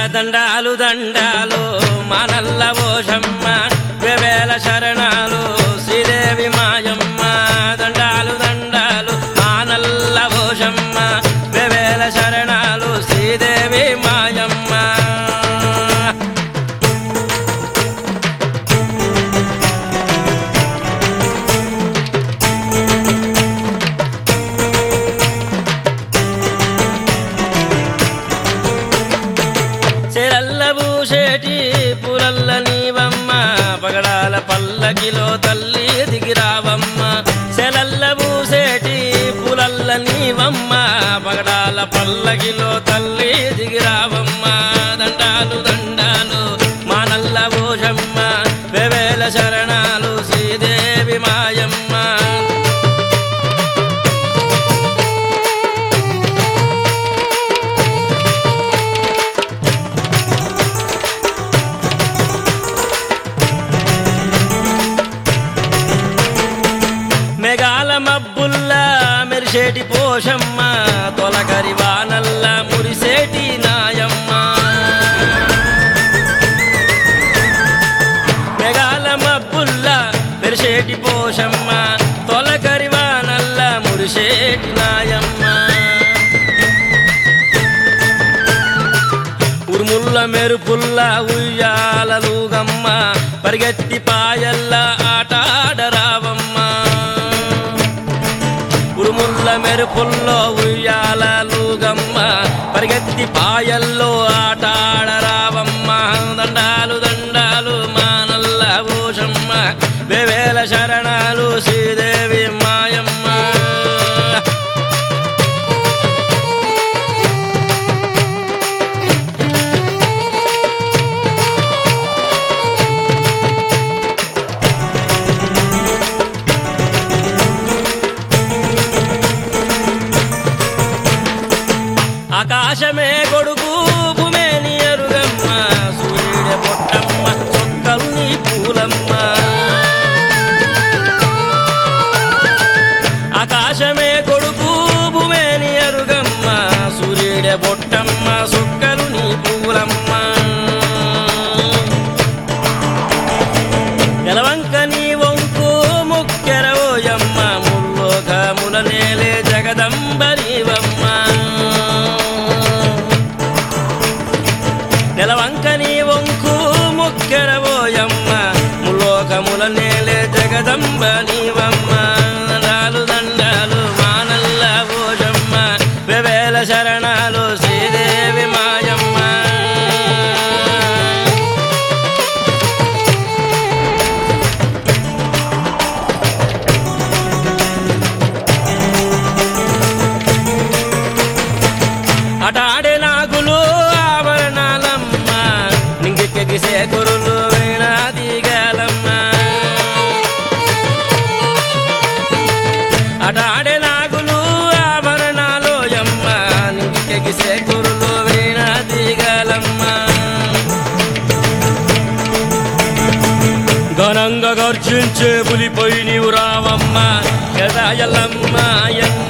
దండాలు దండాలు మా నల్ల ఓషమ్మ వేవేల శరణాలు శ్రీదేవి మాయమ్మ దండాలు దండాలు మా నల్ల ఓషమ్మ వేవేల శరణాలు శ్రీదేవి మాయమ్మ చెరల్ల పూసేటి పురల్ల నీవమ్మ పగడాల పల్లకిలో తల్లి దిగిరావమ్మ చెరల్ల పూసేటి పులల్ల నీవమ్మ పగడాల పల్లకిలో తల్లి దిగిరావమ్మ దండాలు దండాలు మా నల్ల భూషమ్మ వెవేల శరణాలు శ్రీదేవి మాయమ్మ మెగాల మబ్బుల్లా మెరిసేటి పోషమ్మ తొలగరి వానల్ల మురిసేటి నాయమ్మ మెగాల మబ్బుల్లా మెరిసేటి పోషమ్మ తొలగరి వానల్ల మురిసేటి నాయమ్మ ఉరుముల్ల మెరుపుల్ల ఉయ్యాలలుగమ్మ పరిగెత్తి పాయల్ల ఆటాడరావమ్మ ఉరుముల్ల మెరుపుల్లో ఉయ్యాలలుగమ్మ పరిగెత్తి పాయల్లో ఆటాడరావమ్మ దండాలు దండాలు మానల్ల భూషమ్మ వేవేల శరణాలు శ్రీదేవి మాయమ్మ ఆకాశమే కొడుకు భూమేని ఎరుగమ్మ సూర్యుడే పొట్టమ్మ చొక్కలు నీ పూలమ్మ ఆకాశమే కొడుకు భూమేని ఎరుగమ్మ సూర్యుడే పొట్టమ్మ సుక్కలు నీ పూలమ్మ ఎలవంక నీ వంకు ముక్కెరవోయమ్మ ముల్లోకముల నేలే జగదంబరీవమ్మ నెలవంక నీ వంకు ముక్కెరవోయమ్మ ముల్లోకముల నేలే జగదంబ నీవమ్మ దండాలు దండాలు మానల్ల భోజమ్మ వెవేల శరణాలు శ్రీదేవి మాయమ్మ అటాడే నాగులు ఆభరణాలమ్మ నింగికెగిసే కురులు వేణాదిగాలమ్మ అటాడే నాగులు ఆభరణాలు యమ్మ నింగికెగిసే కురులు వేణాదిగాలమ్మ ఘనంగా గర్జించే పులిపోయి నీవు రావమ్మ ఎదాయలమ్మ ఎన్న